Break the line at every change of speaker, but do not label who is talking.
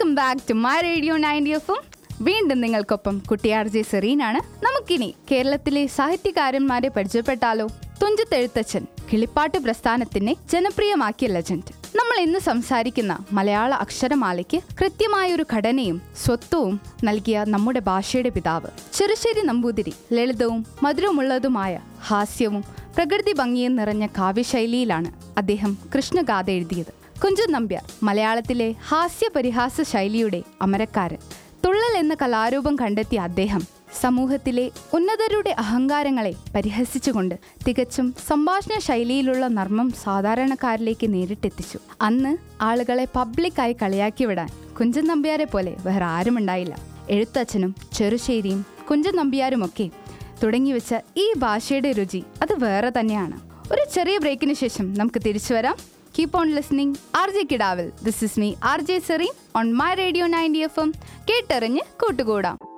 welcome back to my radio ninety എഫും വീണ്ടും നിങ്ങൾക്കൊപ്പം കുട്ടിയാർ ജെ സെറീനാണ് നമുക്കിനി കേരളത്തിലെ സാഹിത്യകാരന്മാരെ പരിചയപ്പെട്ടാലോ തുഞ്ചത്തെഴുത്തച്ഛൻ കിളിപ്പാട്ട് പ്രസ്ഥാനത്തിനെ ജനപ്രിയമാക്കിയ ലെജൻഡ് നമ്മൾ ഇന്ന് സംസാരിക്കുന്ന മലയാള അക്ഷരമാലയ്ക്ക് കൃത്യമായൊരു ഘടനയും സ്വത്വവും നൽകിയ നമ്മുടെ ഭാഷയുടെ പിതാവ് ചെറുശ്ശേരി നമ്പൂതിരി ലളിതവും മധുരമുള്ളതുമായ ഹാസ്യവും പ്രകൃതി ഭംഗിയും നിറഞ്ഞ കാവ്യശൈലിയിലാണ് അദ്ദേഹം കൃഷ്ണഗാഥ എഴുതിയത് കുഞ്ചൻ നമ്പ്യാർ മലയാളത്തിലെ ഹാസ്യ പരിഹാസ ശൈലിയുടെ അമരക്കാരൻ തുള്ളൽ എന്ന കലാരൂപം കണ്ടെത്തിയ അദ്ദേഹം സമൂഹത്തിലെ ഉന്നതരുടെ അഹങ്കാരങ്ങളെ പരിഹസിച്ചുകൊണ്ട് തികച്ചും സംഭാഷണ ശൈലിയിലുള്ള നർമ്മം സാധാരണക്കാരിലേക്ക് നേരിട്ടെത്തിച്ചു അന്ന് ആളുകളെ പബ്ലിക്കായി കളിയാക്കി വിടാൻ കുഞ്ചൻ നമ്പ്യാരെ പോലെ വേറെ ആരുമുണ്ടായില്ല എഴുത്തച്ഛനും ചെറുശ്ശേരിയും കുഞ്ചൻ നമ്പ്യാരുമൊക്കെ തുടങ്ങിവെച്ച ഈ ഭാഷയുടെ രുചി അത് വേറെ തന്നെയാണ് ഒരു ചെറിയ ബ്രേക്കിന് ശേഷം നമുക്ക് തിരിച്ചു വരാം keep on listening R J കിടാവിൽ this is me R J Sereen on my radio ninety F M കേട്ടെറിഞ്ഞ് കൂട്ടുകൂടാം